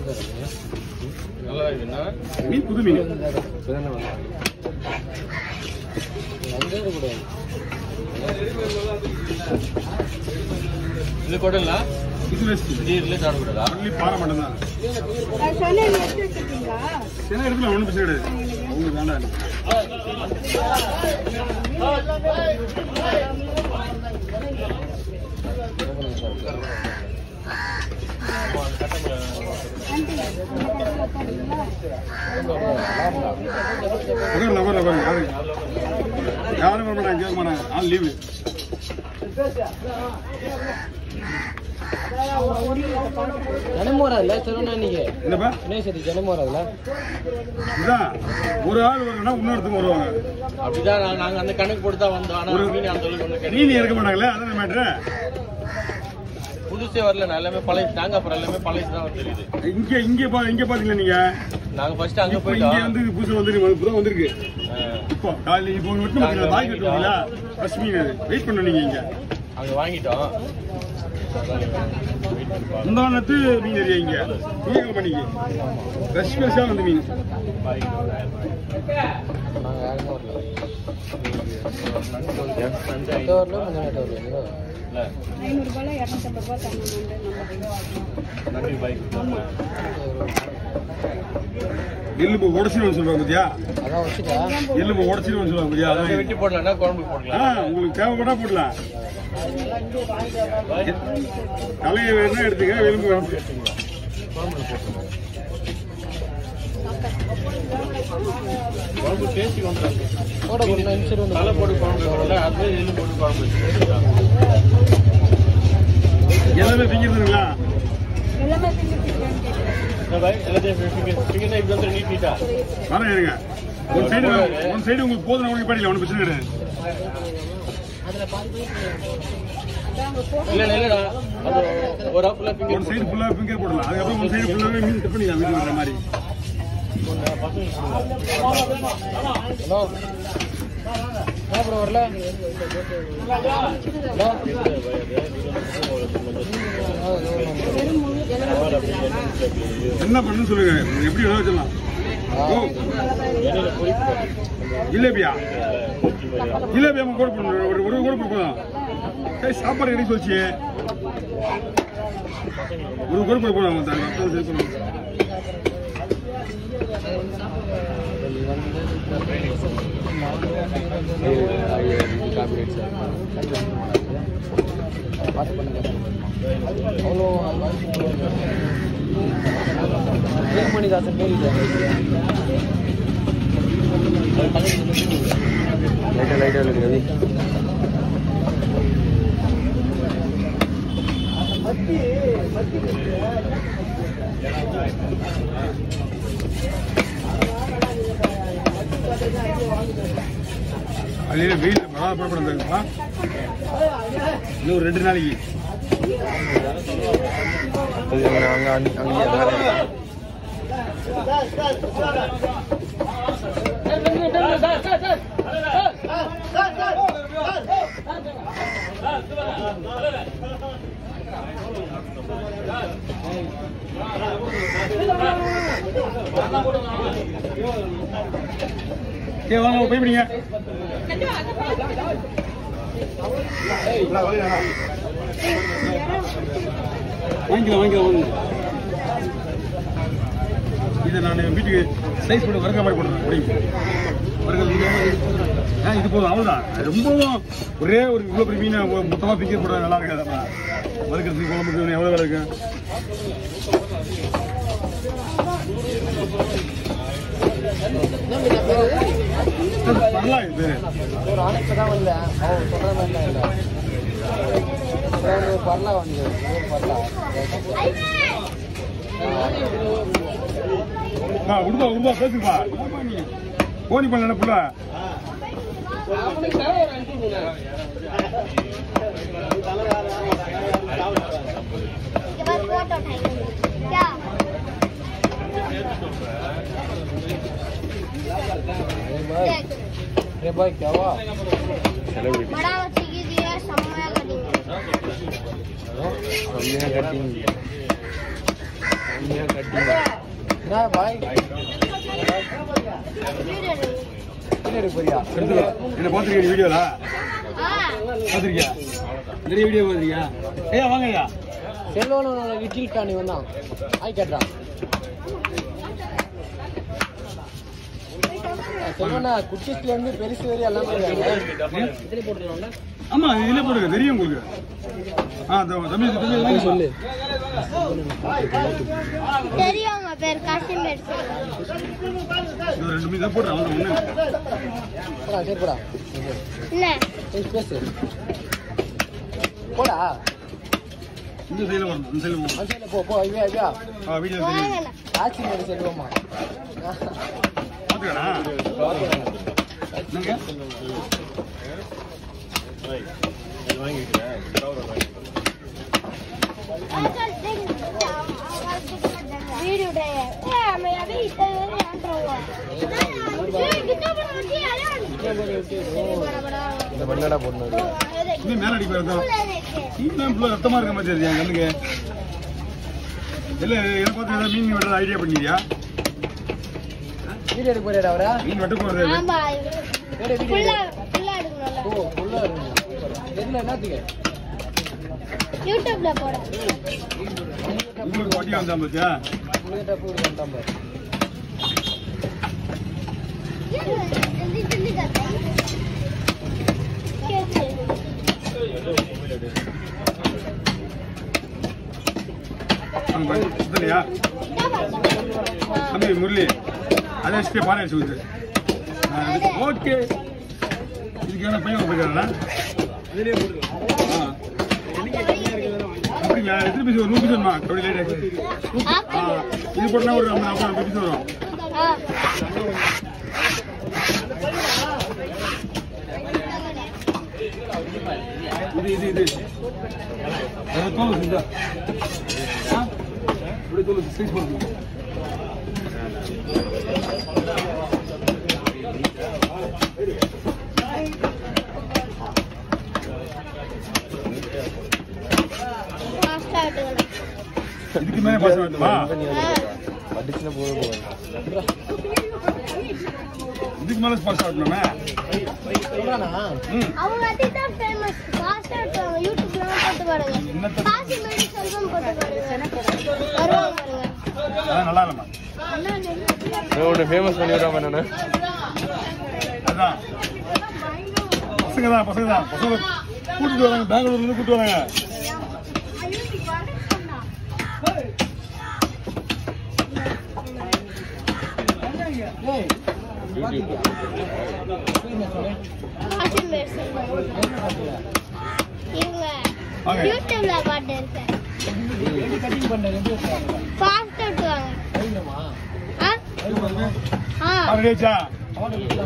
நல்லா இருக்குண்ணா மீன் புது மீன் இது ಕೊಡಲ್ಲ இது வேஸ்ட் இது ரிலீஸ் ஆகக்கூடாதா ஒன்லி பாறை மட்டும் தான் நான் சொன்னேன் எடுத்து வச்சிருக்கீங்களா சில இடத்துல ஒன்றும் பிரச்சனை கிடையாது உங்களுக்கு வேண்டாம் ஆண்டி இந்த பக்கத்துல உட்காருங்களா உட்காரல உட்காரல உட்காருங்க யாரு யாரும் வர மாட்டாங்க கேட்க மாட்டாங்க ஆள் லீவு ஜனமும் வராதுல்ல சொல்லணும் இன்னைக்கு என்னப்பா வினேஷ் ஜனமும் வராதுல்ல இதான் ஒரு ஆள் வரணும்னா இன்னொருத்தங்க வருவாங்க அப்படிதான் நாங்க- நாங்க அந்த கணக்கு போட்டு தான் வந்தோம் ஆனா ஒரு- மீன் அந்த அளவுக்கு ஒண்ணு கிடையாது. மீன் இறக்க மாட்டாங்களே அதான் மேட்ரு புதுசே வரல நான் எல்லாமே பழைய நாங்க அப்புறம் எல்லாமே பழைய தான் தெரியுது இங்க இங்க பா இங்க பாத்தீங்களா நீங்க நாங்க ஃபர்ஸ்ட் அங்க இப்போ இங்க போயிட்டோம் வந்து புதுசு வந்து இப்பதான் வந்திருக்கு ஆ, இப்போ காலையில இப்போ ஒன்று விட்டு பாத்தீங்களா பாய் கட்டுவீங்களா ஃபர்ஸ்ட் மீன் வெயிட் பண்ண நீங்க இங்க அங்க வாங்கிட்டோம் முந்தானத்து மீன் ஏரியா இங்க நீங்க பண்ணிக்கு ஃப்ரெஷ் ஃப்ரெஷ்ஷா வந்து மீன் நாங்கள் யாருமே வரல எட்டு வரல கொஞ்சம் எட்டு வரல இல்ல, ஐநூறுரூபாயில் இரநூத்தம்பது ரூபா தரணும் நம்ம நன்றி பாய் எலும்பு உடச்சிடுவோம் சொல்லுவாங்க பாத்தியா அதான் வச்சுட்டா எலும்பு உடச்சிடுவோம் சொல்லுவாங்க பாத்தியா அதை அதான் வெட்டி போடலாம்னா குழம்புக்கு ஆ, போடலாம் உங்களுக்கு தேவைப்பட்டா போடலாம் தலையை வேணா எடுத்துக்க எலும்பு வேணும் குழம்பு டேஸ்டி வந்துடும் போட கொஞ்சம் நிமிஷம் வந்து தலை போட்டு குழம்பு வைக்கிறோம்ல அதுவே எள்ளு போட்டு குழம்பு வச்சுக்கலாம் எல்லாமே திங்கிறதுங்களா எல்லாமே திங்கு திங்கன்னு கேட்குறேன் என்ன பாய் எல்லாத்தையும் ஃபிங்கர் ஃபிங்கர் இப்படி வந்து நீட் நீட்டா வரேன் இருங்க ஒரு சைடு ஒரு சைடு உங்களுக்கு போதும் உங்களுக்கு படிக்கல ஒன்றும் பிரச்சனை கிடையாது இல்ல இல்ல இல்லடா அது ஒரு ஆப்புல ஒரு ஃபிங்கர் சைடு ஃபுல்லாக ஃபிங்கர் போடலாம் அதுக்கப்புறம் ஒரு சைடு ஃபுல்லாகவே மீன் கட் பண்ணிக்கலாம் வீட்டில் வர மாதிரி ஹலோ அப்புறம் வரல என்ன பண்ணுன்னு சொல்லுங்க எப்படி வேணா வச்சிடலாம் ஓ ஜிலேபியா ஜிலேபியா நம்ம கூட போடணும் ஒரு ஒரு கூட போடலாம் ஏய் சாப்பாடு கிடைக்க சொல்லிச்சு ஒரு கூட போய் போடலாம் சார் அப்புறம் சரி பண்ணுவோம் பார்த்து பண்ணுங்க அவ்வளோ மணிதாசன் பேர் லைட்டாக லைட்டாக இருக்கு ரவி அதுலேயே வெயில் மழை புறப்படாதுப்பா இன்னும் ஒரு ரெண்டு நாளைக்கு அங்கே அங்கே அங்கே சரி வாங்க போய் பிடிங்க வாங்கிக்கலாம் வாங்கிக்கலாம் வாங்க இதை நான் வீட்டுக்கு சைஸ் பண்ணி வறுக்க மாதிரி போடுறேன் முடியும் ஆ இது போதும் அவ்வளோதான் ரொம்பவும் ஒரே ஒரு இவ்வளோ பெரிய மீனை மொத்தமாக பிக்க போட நல்லா இருக்காது வறுக்கிறதுக்கு குழம்புக்கு எவ்வளோ வேலை இருக்கு நல்லா இது பேர் ஒரு ஆணைக்கு தான் வந்தேன் அவன் சொல்கிற மாதிரி தான் இல்லை அப்புறம் ஒரு பரலா வந்து ஒரு பரலா ஆ உருவா உருவா பேசுப்பா கோணி பண்ணல புள்ள फोटो उठाएंगे क्या अरे भाई क्या हुआ बड़ा बच्ची की दिया समय करेंगे हमने कटिंग என்ன பாய் வீடியோ எடு. பின்னாடி போறியா என்ன பார்த்துருக்கீங்க வீடியோல ஆ பார்த்துருக்கியா நிறைய வீடியோ பார்த்துருக்கியா ஐயா வாங்க ஐயா செல்வனோட லிட்டில் டானி வந்தான் ஆய் கேட்டான் செல்வனா குட்டிஸ்ல இருந்து பெருசு வரையும் எல்லாமே இருக்காங்க. ஆமா இதுல போடுங்க தெரியும் உங்களுக்கு ஆ இந்த தம்பி தம்பி தம்பி சொல்லு தெரியும் உங்க பேர் காசிமேட் இந்த ரெண்டு மீன் தான் போடுறேன் அவங்க ஒண்ணு போடா சரி போடா என்ன பேசு பேசு போடா இந்த சைடுல வரணும் இந்த சைடுல போகணும் அந்த side ல போ போ ஐயா ஐயா ஆ வீடியோ தெரியும் வாங்கண்ணா ஆச்சி மேடு செல்வமா பாத்துக்கடா என்னங்க இது வாங்கிக்கிறேன் வீடியோ டே ஏ मैं अभी इधर एंटर हुआ ये कितना बड़ा होती है यार बड़ा बड़ा இந்த பண்ணடா போடணும் நீ மேல அடிக்க வரதான் देखिए மீன் ஃபுல்லா ரத்தமா இருக்க மாதிரி தெரியுது என் கண்ணுக்கு இல்ல என்ன பார்த்து ஏதாவது மீன் வெட்டுற ஐடியா பண்ணியா வீடியோ எடுக்க போறியாடா அவரா மீன் வெட்ட போறது ஆமா வேற வீடியோ ஃபுல்லா ஃபுல்லா எடுக்கணும்ல ஓ ஃபுல்லா இருக்கு தெரியல என்னத்துக்கு யூடியூப்ல போட உங்களுக்கு வட்டியா வந்தா பாத்தியா உங்ககிட்ட போய் வந்தான் பாரு ये जल्दी जल्दी करते हैं कैसे அங்க பாரு, சுத்தலையா क्या बात है தம்பி முரளி அதே வச்சுட்டு பானை அடிச்சு விட்டு ஓகே இதுக்கு என்ன பையன் போயிருக்காங்களா அப்படிங்களா எத்தனை பீஸ் வரும் நூறு பீஸ் வருமா அப்படி லேட் ஆ இது போட்டா ஒரு ஐம்பது நாற்பது பீஸ் வரும் हाँ இது இது இது அது தோல் செஞ்சா ஆ இப்படி தோல் சைஸ் போடுங்க फास्ट आउट இதுக்கு மேலே பாசம் வேண்டுமா அடிச்சுல போக போகுது இதுக்கு மேலே பாஸ் ஆகணுமே சொல்றானா ம் அவங்க அதுதான் ஃபேமஸ் ஃபாஸ்ட் ஆடுவாங்க யூடியூப்ல போட்டு பாருங்க என்னத்த- காசி மேடி செல்வம் போட்டு பாருங்க வருவாங்க பாருங்க அதான் நல்லா இல்லைம்மா அண்ணா, நீங்க- உன்னை ஃபேமஸ் பண்ணி விடாம நானு அதான் பசங்க தான் பசங்க தான் பசங்க கூட்டிட்டு வராங்க பெங்களூர்ல இருந்து கூட்டிட்டு வராங்க ஏய் காசி மேடி செல்வம் இவங்க வாங்க. யூடியூப்ல பாட்டு இருக்கேன் கட்டிங் பண்ண ரெண்டு ஃபாஸ்ட் ஆடுவாங்க கையிலமா ஆ ஆ ரெடியாச்சா அவன்